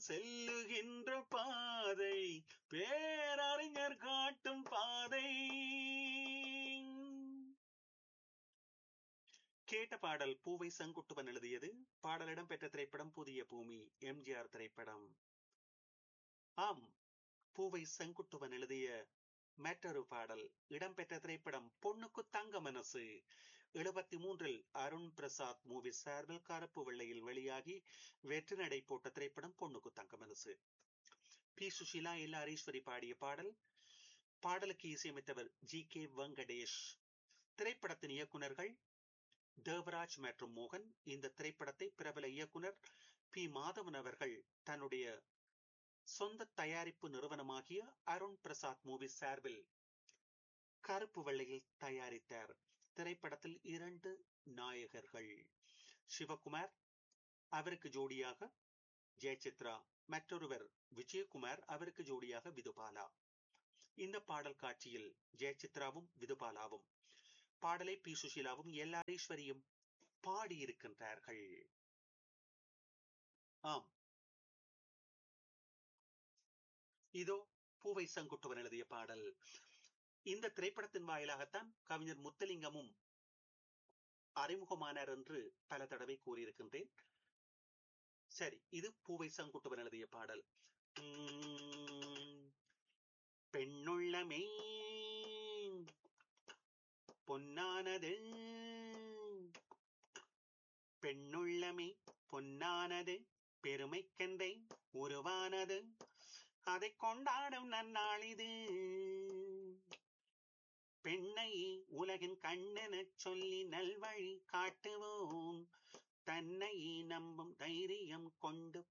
செல்லுகின்ற பாதை பேரறிஞர் காட்டும் பாதை கேட்ட பாடல் பூவை செங்குட்டுவன் எழுதியது பாடலிடம் பெற்ற திரைப்படம் புதிய பூமி எம்ஜிஆர் திரைப்படம் ஆம் பூவை செங்குட்டுவன் எழுதிய மற்றொரு பாடல் இடம்பெற்ற திரைப்படம் பொண்ணுக்கு தங்க மனசு எழுபத்தி மூன்றில் அருண் பிரசாத் மூவி சார்பில் கருப்பு வெள்ளையில் வெளியாகி வெற்றி நடை போட்ட திரைப்படம் பொண்ணுக்கு தங்க மனசு பி சுஷிலா எல் ஹரீஸ்வரி பாடிய பாடல் பாடலுக்கு இசையமைத்தவர் ஜி கே வெங்கடேஷ் திரைப்படத்தின் இயக்குநர்கள் தேவராஜ் மற்றும் மோகன் இந்த திரைப்படத்தை பிரபல இயக்குனர் பி மாதவன் அவர்கள் தன்னுடைய சொந்த தயாரிப்பு நிறுவனமாகிய அருண் பிரசாத் மூவி சார்பில் கருப்பு வெள்ளையில் தயாரித்தார் திரைப்படத்தில் இரண்டு நாயகர்கள் சிவகுமார் அவருக்கு ஜோடியாக ஜெயசித்ரா மற்றொருவர் விஜயகுமார் அவருக்கு ஜோடியாக விதுபாலா இந்த பாடல் காட்சியில் ஜெயசித்ராவும் விதுபாலாவும் பாடலை பி சுஷீலாவும் எல்லாரீஸ்வரியும் பாடியிருக்கின்றார்கள் ஆம் இதோ பூவை சங்குட்டுவன் எழுதிய பாடல் இந்த திரைப்படத்தின் வாயிலாகத்தான் கவிஞர் முத்தலிங்கமும் அறிமுகமானார் என்று பல தடவை கூறியிருக்கின்றேன் சரி இது பூவை சங்குட்டுவன் எழுதிய பாடல் பெண்ணுள்ளமே பொன்னானது பெண்ணுள்ளமே பொன்னானது பெருமைக்கெந்தை உருவானது அதை கொண்டாடும் நன்னாளிது பெண்ணை உலகின் கண்ணெனச் சொல்லி நல்வழி காட்டுவோம் தன்னை நம்பும் தைரியம் கொண்டு